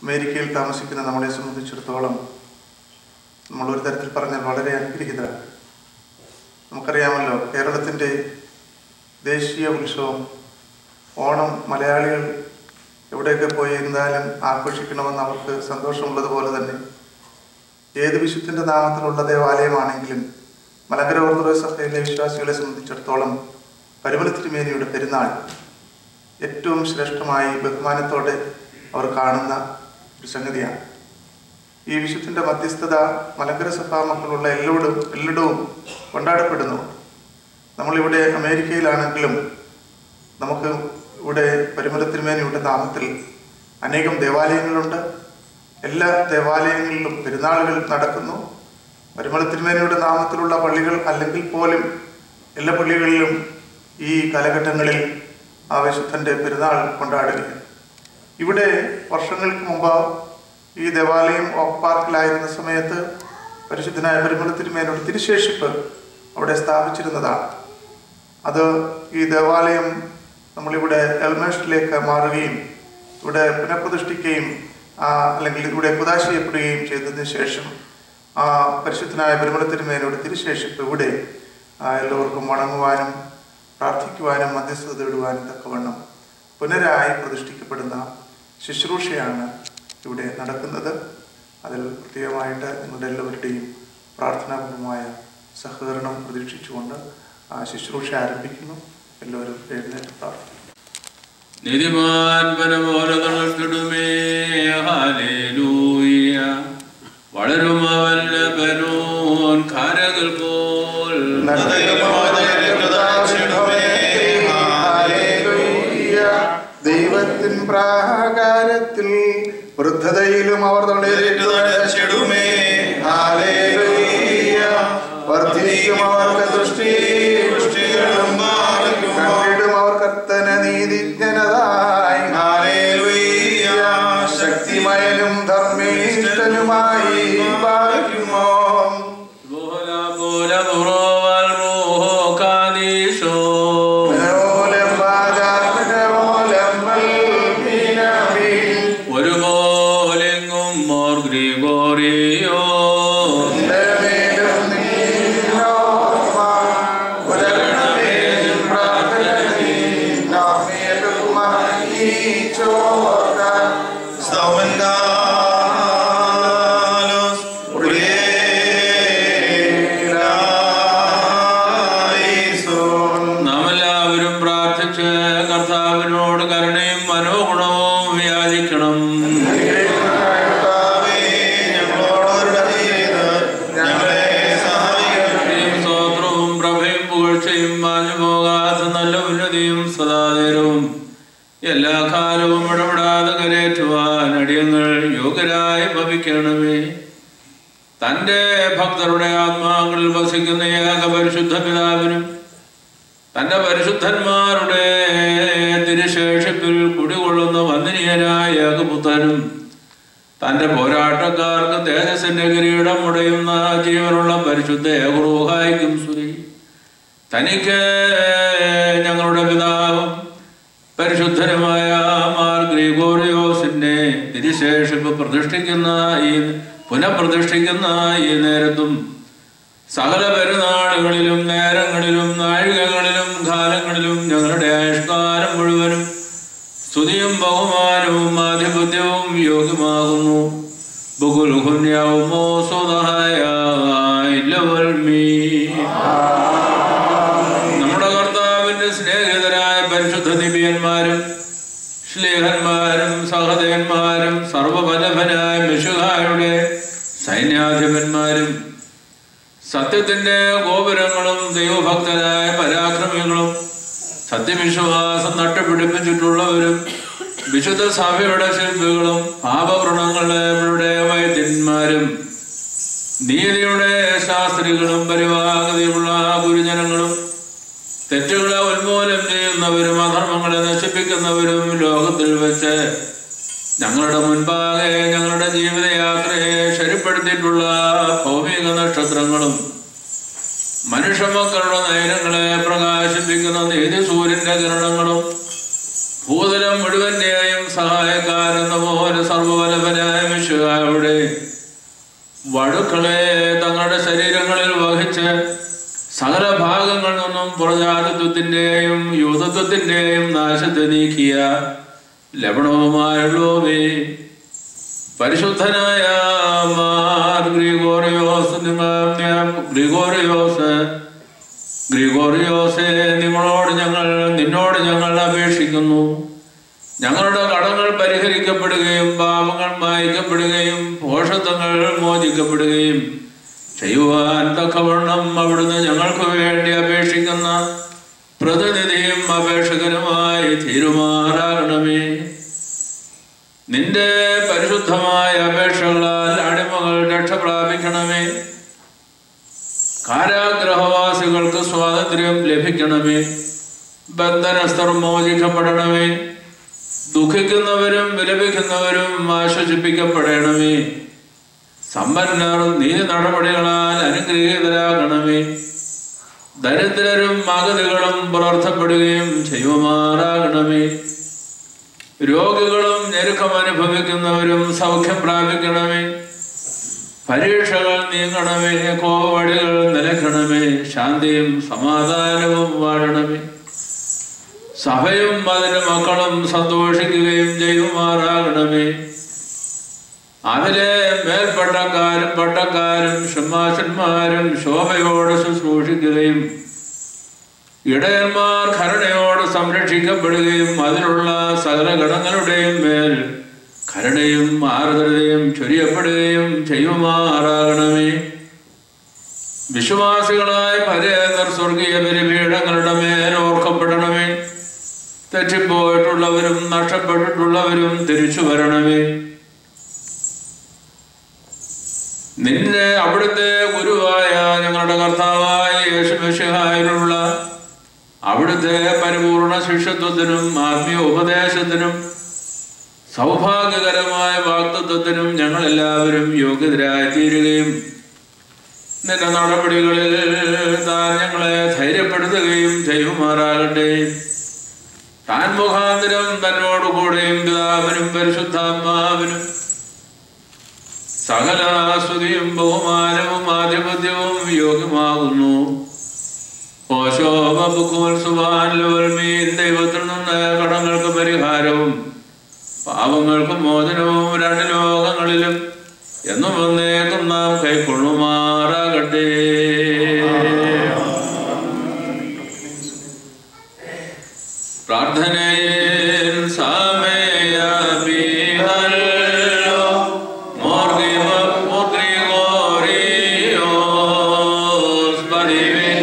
അമേരിക്കയിൽ താമസിക്കുന്ന നമ്മളെ സംബന്ധിച്ചിടത്തോളം നമ്മൾ ഒരു തരത്തിൽ പറഞ്ഞാൽ വളരെ അനുഗ്രഹീതരാണ് നമുക്കറിയാമല്ലോ കേരളത്തിൻ്റെ ദേശീയ ഉത്സവം ഓണം മലയാളികൾ എവിടെയൊക്കെ പോയി എന്തായാലും ആഘോഷിക്കണമെന്ന് അവർക്ക് സന്തോഷമുള്ളതുപോലെ തന്നെ ഏത് വിശുദ്ധൻ്റെ നാമത്തിലുള്ള ദേവാലയമാണെങ്കിലും മലങ്കര ഓർത്തഡോക്സ് സഭയിലെ വിശ്വാസികളെ സംബന്ധിച്ചിടത്തോളം പരിമല തിരുമേനിയുടെ പെരുന്നാൾ ഏറ്റവും ശ്രേഷ്ഠമായി ബഹുമാനത്തോടെ അവർ കാണുന്ന ഒരു സംഗതിയാണ് ഈ വിശുദ്ധന്റെ മധ്യസ്ഥത മലങ്കര സഭാ മക്കളുള്ള എല്ലായിടും എല്ലായിടവും കൊണ്ടാടപ്പെടുന്നു നമ്മളിവിടെ അമേരിക്കയിലാണെങ്കിലും നമുക്ക് ഇവിടെ പരിമല തിരുമേനിയുടെ നാമത്തിൽ അനേകം ദേവാലയങ്ങളുണ്ട് എല്ലാ ദേവാലയങ്ങളിലും പെരുന്നാളുകൾ നടക്കുന്നു പരിമല തിരുമേനിയുടെ നാമത്തിലുള്ള പള്ളികൾ അല്ലെങ്കിൽ പോലും എല്ലാ പള്ളികളിലും ഈ കാലഘട്ടങ്ങളിൽ ആ വിശുദ്ധന്റെ പെരുന്നാൾ കൊണ്ടാടുകയാണ് ഇവിടെ വർഷങ്ങൾക്ക് മുമ്പ് ഈ ദേവാലയം ഓഫ് പാർക്കിലായിരുന്ന സമയത്ത് പരിശുദ്ധനായ പരിമല തിരുമേനോട് തിരുശേഷിപ്പ് അവിടെ സ്ഥാപിച്ചിരുന്നതാണ് അത് ഈ ദേവാലയം നമ്മളിവിടെ എൽമേഷിലേക്ക് മാറുകയും ഇവിടെ പുനഃപ്രതിഷ്ഠിക്കുകയും ആ, അല്ലെങ്കിൽ ഇവിടെ കുതാശ ചെയ്യപ്പെടുകയും ചെയ്തതിന് ശേഷം ആ പരിശുദ്ധനായ പരിമല തിരുമേനോട് തിരുശേഷിപ്പ് ഇവിടെ ആ, എല്ലാവർക്കും വണങ്ങുവാനും പ്രാർത്ഥിക്കുവാനും മധ്യസ്ഥത ഇടുവാനും തക്കവണ്ണം പുനരായി പ്രതിഷ്ഠിക്കപ്പെടുന്ന ശുശ്രൂഷയാണ് ഇവിടെ നടക്കുന്നത് അതിൽ പ്രത്യേകമായിട്ട് നിങ്ങളുടെ എല്ലാവരുടെയും പ്രാർത്ഥനാപൂർവമായ സഹകരണം പ്രതീക്ഷിച്ചുകൊണ്ട് ആ ശുശ്രൂഷ ആരംഭിക്കുന്നു എല്ലാവരും എഴുന്നേറ്റ് പ്രാർത്ഥിക്കും നീതിമാൻ പരമോലെ തളർത്തിടുമേ ഹാലേലൂയ വളരും അവന്റെ പരോൻ കാരകൾ പോൽ ദൈവത്തിൻ പ്രാകാരത്തിൽ വൃദ്ധതയിലും അവർ ചെടുമേ വർദ്ധിക്കും അവർക്ക് ദൃഷ്ടി ദൃഷ്ടികളും മാറിക്കുമോ? കണ്ടിടും അവർ കർത്തന നീതിജ്ഞനതായി ഹല്ലേലൂയ. ശക്തിമയനും ധർമ്മേഷ്ടനുമായി പാർക്കുമോ ബോല ബോല ദുറോവൽ റൂഹോ കാദീശോ മനോലം വാചാമനോലം വൽമീനമീൻ. ഒരുപോലെങ്ങും മോർ ഗ്രിഗോറിയോ ഉണ്ടമേലും നിന്നോർമ്മ, ഉദരണമേ നിൻ പ്രാർത്ഥന നീ, നാമേതുമായി ചോർക്ക. Staumendalos, Urielaison. നാം എല്ലാവരും പ്രാർത്ഥിച്ച് കർത്താവിനോട് കരുണയും മനോഗുണവും വ്യാധിക്കണം കർത്താവേ, ഞങ്ങളോട് കരുണ ചെയ്ത് ഞങ്ങളെ സഹായിക്കണമേ. ഈ സ്തോത്രവും പ്രഭയും പുകഴ്ചയും മാഞ്ഞു പോകാത്ത നല്ല ഉന്നതിയും സദാചാരവും എല്ലാ കാലവും ഇടപെടാതെ കരേറ്റുവാൻ അടിയങ്ങൾ യോഗ്യരായി ഭവിക്കണമേ തന്റെ ഭക്തരുടെ ആത്മാക്കളിൽ വസിക്കുന്ന ഏക പരിശുദ്ധ പിതാവിനും തന്റെ പരിശുദ്ധന്മാരുടെ തിരുശേഷിപ്പിൽ കുടികൊള്ളുന്ന വന്ദനീയനായ ഏകപുത്രനും തന്റെ പോരാട്ടക്കാർക്ക് തേജസ്സിന്റെ കിരീടം ഉടയുന്ന ജീവനുള്ള പരിശുദ്ധ ഏകറൂഹായിക്കും സ്തുതി തനിക്ക് ഞങ്ങളുടെ പിതാവും പരിശുദ്ധനുമായ മാർ ഗ്രിഗോറിയോസിന്റെ തിരുശേഷിപ്പ് പ്രതിഷ്ഠിക്കുന്ന ഈ പുനഃപ്രതിഷ്ഠിക്കുന്ന ഈ നേരത്തും സകല പെരുന്നാളുകളിലും നേരങ്ങളിലും നാഴികകളിലും കാലങ്ങളിലും ഞങ്ങളുടെ ആയുഷ്കാലം മുഴുവനും സ്തുതിയും ബഹുമാനവും ആധിപത്യവും യോഗ്യമാകുന്നു ബഹുൽഹുന്യാവുമോ സ്വതഹായ നമ്മുടെ കർത്താവിന്റെ സ്നേഹിതരായ പരിശുദ്ധ ദിവ്യന്മാരും ശ്ലേഹന്മാരും സഹദേവന്മാരും സർവബലഭനായ മിശുഹായുടെ സൈന്യാധിപന്മാരും സത്യത്തിന്റെ ഗോപുരങ്ങളും ദൈവഭക്തരായ പരാക്രമികളും സത്യവിശ്വാസം നട്ടുപിടിപ്പിച്ചിട്ടുള്ളവരും വിശുദ്ധ സഭയുടെ ശില്പികളും പാപവൃണങ്ങളുടെ വൈദ്യന്മാരും നീതിയുടെ ശാസ്ത്രികളും പരിവാഹതയുള്ള ഗുരുജനങ്ങളും തെറ്റുകളെ ഉന്മൂലനം ചെയ്യുന്നവരും അധർമ്മങ്ങളെ നശിപ്പിക്കുന്നവരും ലോകത്തിൽ വെച്ച് ഞങ്ങളുടെ മുൻപാകെ ഞങ്ങളുടെ ജീവിതയാത്രയെ ശരിപ്പെടുത്തിയിട്ടുള്ള ഭൗമിക നക്ഷത്രങ്ങളും മനുഷ്യമക്കളുടെ നയനങ്ങളെ പ്രകാശിപ്പിക്കുന്ന നീതി സൂര്യന്റെ കിരണങ്ങളും ഭൂതലം മുഴുവന്റെയും സഹായക്കാരെന്ന പോലെ സർവബല നല്ലവനായ വിശുകാരുടെ വടുക്കളെ തങ്ങളുടെ ശരീരങ്ങളിൽ വഹിച്ച് സകല ഭാഗങ്ങളിൽ നിന്നും പ്രജാതിത്വത്തിന്റെയും യൂതത്വത്തിന്റെയും നാശത്തെ നീക്കിയ ലവണവുമായുള്ളവേ പരിശുദ്ധനായ മാർ ഗ്രിഗോറിയോസ് നിങ്ങൾ ഗ്രിഗോറിയോസ് ഗ്രിഗോറിയോസെ നിങ്ങളോട് ഞങ്ങൾ നിന്നോട് ഞങ്ങൾ അപേക്ഷിക്കുന്നു ഞങ്ങളുടെ കടങ്ങൾ പരിഹരിക്കപ്പെടുകയും പാപങ്ങൾ മായ്ക്കപ്പെടുകയും പോഷത്വങ്ങൾ മോചിക്കപ്പെടുകയും ചെയ്യുവാൻ തക്കവണ്ണം അവിടുന്ന് ഞങ്ങൾക്ക് വേണ്ടി അപേക്ഷിക്കുന്ന പ്രതിനിധിയും അപേക്ഷകനുമായി തീരുമാറാകണമേ നിന്റെ പരിശുദ്ധമായ അപേക്ഷകളാൽ അടിമകൾ രക്ഷ പ്രാപിക്കണമേ കാരാഗ്രഹവാസികൾക്ക് സ്വാതന്ത്ര്യം ലഭിക്കണമേ ബന്ധനസ്ഥർ മോചിക്കപ്പെടണമേ ദുഃഖിക്കുന്നവരും വിലപിക്കുന്നവരും ആശ്വസിപ്പിക്കപ്പെടണമേ സമ്പന്നർ നീതി നടപടികളാൽ അനുഗ്രഹീതരാകണമേ ദരിദ്രരും അഗതികളും പുലർത്തപ്പെടുകയും ചെയ്യുമാറാകണമേ രോഗികളും ഞെരുക്കം അനുഭവിക്കുന്നവരും സൗഖ്യം പ്രാപിക്കണമേ പരീക്ഷകൾ നീങ്ങണമേ കോവടികൾ നിലക്കണമേ ശാന്തിയും സമാധാനവും വാഴണമേ സഭയും അതിന്റെ മക്കളും സന്തോഷിക്കുകയും ചെയ്യുമാറാകണമേ അതിലെ മേൽപ്പട്ടക്കാരും പട്ടക്കാരും ഷമാശന്മാരും ശോഭയോടെ ശുശ്രൂഷിക്കുകയും ഇടയന്മാർ കരുണയോട് സംരക്ഷിക്കപ്പെടുകയും അതിലുള്ള സകല ഗണങ്ങളുടെയും മേൽ കരുണയും ആർദ്രതയും ചൊരിയപ്പെടുകയും ചെയ്യുമാറാകണമേ വിശ്വാസികളായ പരേതർ സ്വർഗീയ ബലിപീഠങ്ങളുടെ മേൽ ഓർക്കപ്പെടണമേ തെറ്റിപ്പോയിട്ടുള്ളവരും നഷ്ടപ്പെട്ടിട്ടുള്ളവരും തിരിച്ചു വരണമേ നിന്നെ അവിടുത്തെ ഗുരുവായ ഞങ്ങളുടെ കർത്താവായ യേശുമിശിഹായിലുള്ള അവിടുത്തെ പരിപൂർണ ശിഷ്യത്വത്തിനും ആത്മീയ ഉപദേശത്തിനും സൗഭാഗ്യകരമായ വാക്തത്വത്തിനും ഞങ്ങൾ എല്ലാവരും യോഗ്യതരായി തീരുകയും നിന്റെ നടപടികളിൽ താൻ ഞങ്ങളെ ധൈര്യപ്പെടുത്തുകയും ചെയ്യുമാറാകട്ടെ താൻ മുഖാന്തരം തന്നോടുകൂടെയും പിതാവിനും പരിശുദ്ധാത്മാവിനും സകല സ്തുതിയും ബഹുമാനവും ആധിപത്യവും യോഗ്യമാകുന്നു ഓശോപുക്കുമത്സുവാൻമീൻ ദൈവത്തിൽ നിന്ന് കടങ്ങൾക്ക് പരിഹാരവും പാപങ്ങൾക്ക് മോചനവും രണ്ട് ലോകങ്ങളിലും എന്നും വന്നേക്കും നാം കൈക്കൊള്ളുമാറാകട്ടെ പ്രാർത്ഥനയിൽ സമയബിഹല്ലോ മോർഗിവ മുദ്രിഗോറിയോസ് പതിവിൻ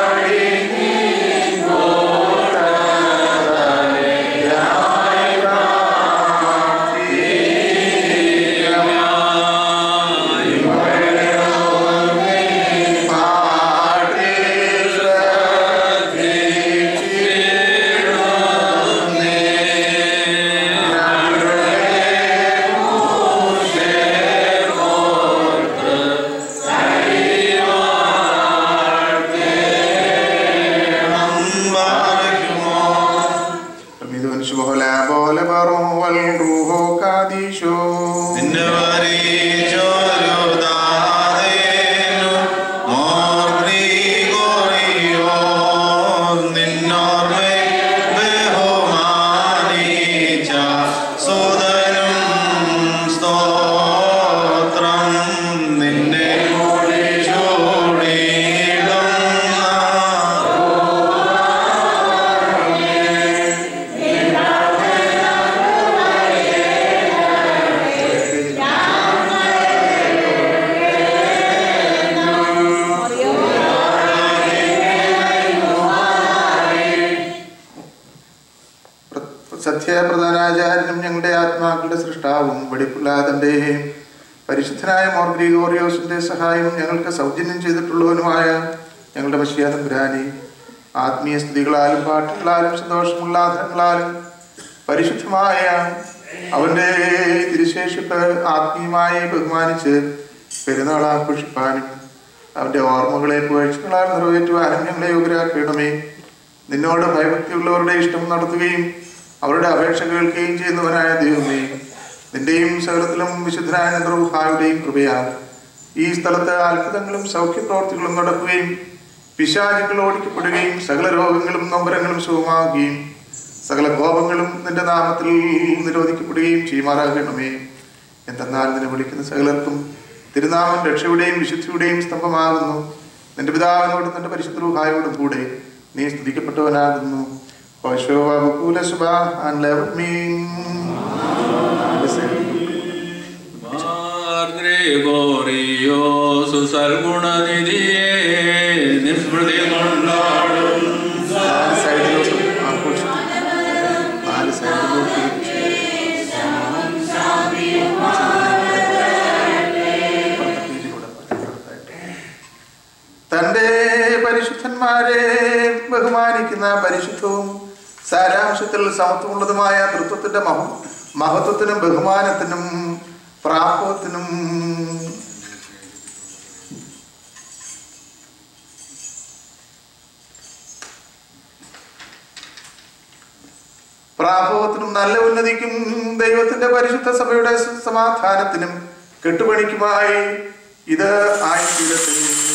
midun shbola bole baro wal ruho kadisho നിന്നെ വരിച്ചോരുദാതേനു മോർഗ്രിഗോറിയോ നിന്നോർമ്മെ ബഹുമാനിച്ച സുതനും സ്തോത്രം നിന്നെ ചൂടിയിടുന്ന സത്യപ്രധാനാചാര്യനും ഞങ്ങളുടെ ആത്മാക്കളുടെ സൃഷ്ടാവും വെടിപ്പില്ലാതന്റെ പരിശുദ്ധനായ മോർ ഗ്രിഗോറിയോസിന്റെ സഹായം ഞങ്ങൾക്ക് സൗജന്യം ചെയ്തിട്ടുള്ളവനുമായ ഞങ്ങളുടെ പശ്ചാത്തമ്പുരാനെ ആത്മീയ സ്തുതികളാലും പാട്ടുകളാലും സന്തോഷമുള്ള ആദരങ്ങളാലും പരിശുദ്ധമായ അവന്റെ തിരുശേഷിപ്പ് ആത്മീയമായി ബഹുമാനിച്ച് പെരുന്നാൾ ആഘോഷിപ്പാനും അവന്റെ ഓർമ്മകളെ പുകഴ്ചകളാൽ നിറവേറ്റുവാനും ഞങ്ങളെ യോഗ്യരാക്കണമേ നിന്നോട് ഭയഭക്തിയുള്ളവരുടെ ഇഷ്ടം നടത്തുകയും അവരുടെ അപേക്ഷ കേൾക്കുകയും ചെയ്യുന്നവനായ ദൈവമേ നിന്റെയും സകലത്തിലും വിശുദ്ധനായ നന്ദ്രവുഹായുടെയും കൃപയാൽ ഈ സ്ഥലത്ത് അത്ഭുതങ്ങളും സൗഖ്യപ്രവർത്തികളും നടക്കുകയും പിശാചുക്കൾ ഓടിക്കപ്പെടുകയും സകല രോഗങ്ങളും നൊമ്പരങ്ങളും സുഖമാവുകയും സകല കോപങ്ങളും നിന്റെ നാമത്തിൽ നിരോധിക്കപ്പെടുകയും ചെയ്യുമാറാകണമേ എന്തെന്നാൽ നിന്നെ വിളിക്കുന്ന സകലർക്കും തിരുനാമം രക്ഷയുടെയും വിശുദ്ധിയുടെയും സ്തംഭമാകുന്നു നിന്റെ പിതാവിനോടും നിന്റെ പരിശുദ്ധ രൂഹായോടും കൂടെ നീ സ്തുതിക്കപ്പെട്ടവനാകുന്നു ഓശോ ബകുല സുബാ ആൻഡ് ലെവൽ മീൻ ഗ്രിഗോറിയോസു സൽഗുണനിധിയെ നിസ്മൃതി കൊണ്ടാടും നാല് സൈഡിലോട്ട് ആഘോഷിക്കും നാല് സൈഡിലോട്ട് തന്റെ പരിശുദ്ധന്മാരെ ബഹുമാനിക്കുന്ന പരിശുദ്ധവും സാരാംശത്തിൽ സമത്വമുള്ളതുമായ തൃത്വത്തിന്റെ മഹ മഹത്വത്തിനും ബഹുമാനത്തിനും പ്രാപത്തിനും പ്രാഭവത്തിനും നല്ല ഉന്നതിക്കും ദൈവത്തിന്റെ പരിശുദ്ധ സഭയുടെ സമാധാനത്തിനും കെട്ടുപണിക്കുമായി ഇത് ആയിത്തീരട്ടെ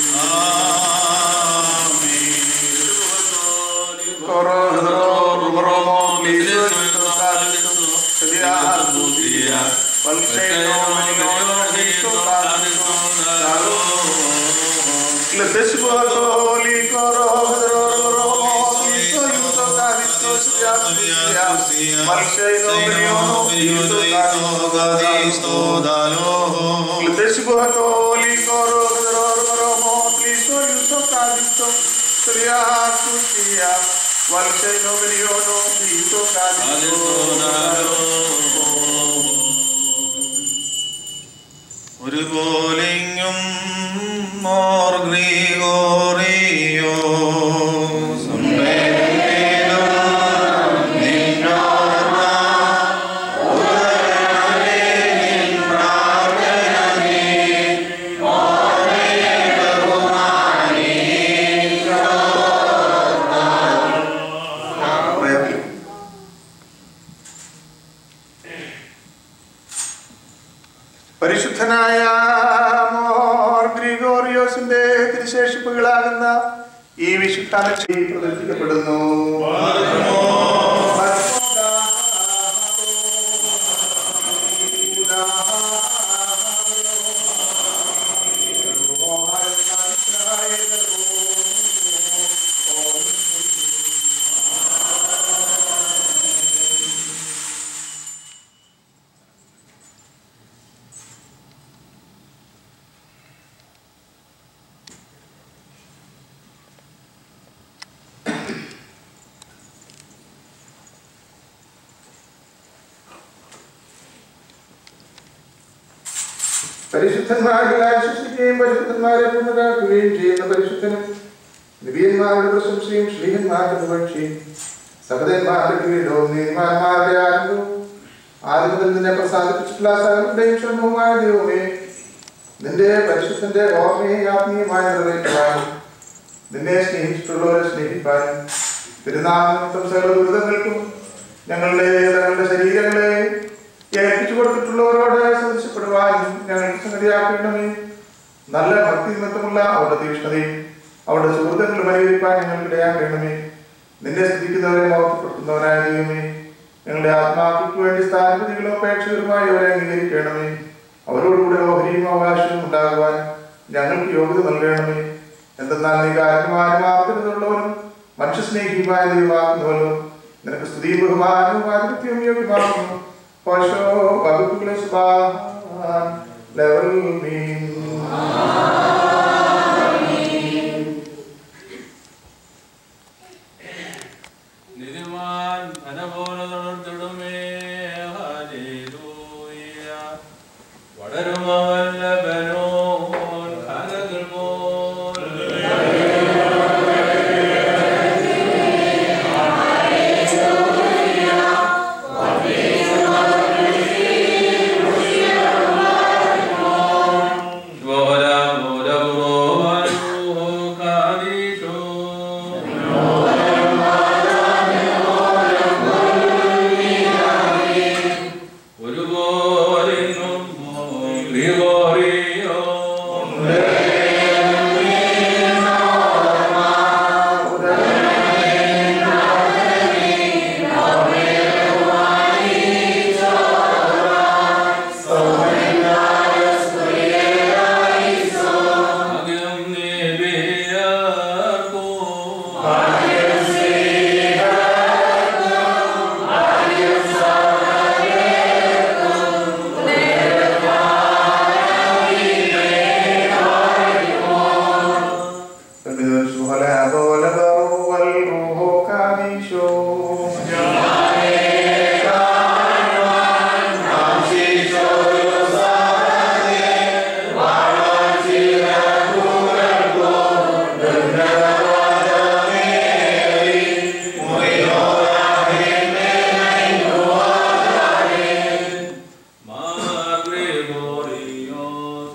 ഒരു പോലിങ്ങും മോർ ഗ്രിഗോറിയോ സംവേദിതോ നിന്നോർമ്മ ഉദരമേ നിൻ പ്രാർത്ഥന നീ ഓരേ ബഹുമാനി പരിശുദ്ധനായ മോർ ഗ്രിഗോറിയോസിന്റെ തിരുശേഷിപ്പുകളാകുന്ന ഈ വിശുദ്ധ പ്രദർശിക്കപ്പെടുന്നു പരിശുദ്ധന്മാരെ ആശ്വസിക്കുകയും പരിശുദ്ധന്മാരെ പുനരാക്കുകയും ചെയ്യുന്ന പരിശുദ്ധനും നിബിയന്മാരുടെ പ്രശംസയും ശ്രീഹന്മാരുടെ പുകഴ്ചയും സഹതന്മാരുടെ കിരീടവും നീതിമാന്മാരുടെ ആനന്ദവും ആദ്യം മുതൽ നിന്നെ പ്രസാദിപ്പിച്ചിട്ടുള്ള സകലരുടെയും ക്ഷമവുമായ ദൈവമേ നിന്റെ പരിശുദ്ധന്റെ ഓർമ്മയെ ആത്മീയമായി നിറവേറ്റുവാനും നിന്നെ സ്നേഹിച്ചിട്ടുള്ളവരെ സ്നേഹിക്കാനും തിരുനാമനിമിത്തം സകല ദുരിതങ്ങൾക്കും ഞങ്ങളുടെ തങ്ങളുടെ ശരീരങ്ങളെ ഏൽപ്പിച്ചു കൊടുത്തിട്ടുള്ളവരോട് സദൃശപ്പെടുവാനും ഞങ്ങൾ സംഗതിയാക്കണമേ നല്ല ഭക്തി നിമിത്തമുള്ള അവരുടെ തീക്ഷ്ണതയും അവരുടെ സുഹൃത്തുക്കൾ പരിഹരിപ്പാൻ ഞങ്ങൾക്ക് ഇടയാക്കണമേ നിന്നെ സ്തുതിക്കുന്നവരെ മഹത്വപ്പെടുത്തുന്നവനായ ദൈവമേ ഞങ്ങളുടെ ആത്മാക്കൾക്ക് വേണ്ടി സ്ഥാനപതികളും അപേക്ഷകരുമായി അവരെ അംഗീകരിക്കണമേ അവരോടുകൂടെ ഓഹരിയും അവകാശവും ഉണ്ടാകുവാൻ ഞങ്ങൾക്ക് യോഗ്യത നൽകണമേ എന്തെന്നാൽ നീ കാര്യമാനും ആർത്തിനുള്ളവനും മനുഷ്യസ്നേഹിയുമായ ദൈവമാകുന്നവരും നിനക്ക് സ്തുതിയും ബഹുമാനവും ആധിപത്യവും യോഗ്യമാകുന്നു പശോ വകുപ്പുകളെ ലെവൽ മീൻ നിധിമാൻ ധനപോലെ തുടർത്തിടുമേ ഹല്ലേലൂയ വളരുമവല്ല ബലോൻ കരകൾ പോൽ ബോല ബോല ബോലോ കാദീശോ ഒരുപോലെ Gregorio. Agam Nebearko. Mar Gregorio.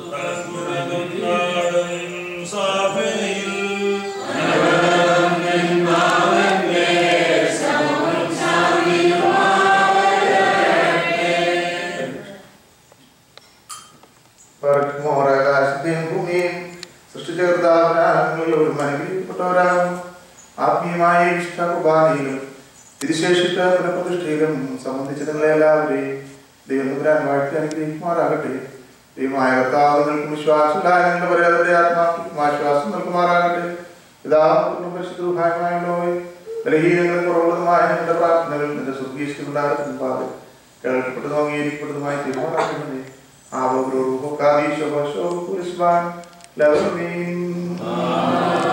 ആകാശത്തെയും ഭൂമിയും സൃഷ്ടിച്ചേർത്താവരാങ്ങളിൽ ഒരു അനുഗ്രഹിക്കപ്പെട്ടവരാകും ആത്മീയമായ വിശുദ്ധ കുർബാനയിലും തിരുശേഷിച്ച പുനഃപ്രതിഷ്ഠയിലും സംബന്ധിച്ച നിങ്ങളെ എല്ലാവരെയും ദൈവം തമ്പുരാൻ വാഴ്ത്തി അനുഗ്രഹിക്കുമാറാകട്ടെ ദൈവമായ കർത്താവ് നിങ്ങൾക്കും വിശ്വാസമില്ലായ നിങ്ങളുടെ പരേതരുടെ ആത്മാക്കൾക്കും ആശ്വാസം നൽകുമാറാകട്ടെ പിതാവും പരിശുദ്ധമായുള്ളവേ ബലഹീനങ്ങളും കുറവുള്ളതുമായ നിങ്ങളുടെ പ്രാർത്ഥനകൾ നിന്റെ സ്വർഗീഷ്ടുണ്ടാകും പാതെ കേൾക്കപ്പെട്ടതും അംഗീകരിക്കപ്പെട്ടതുമായി തീരുമാനമാക്കുന്നതേ ആവോ കാദീശോ ശോഭ പുരുഷ്വാൻ ലവമീൻ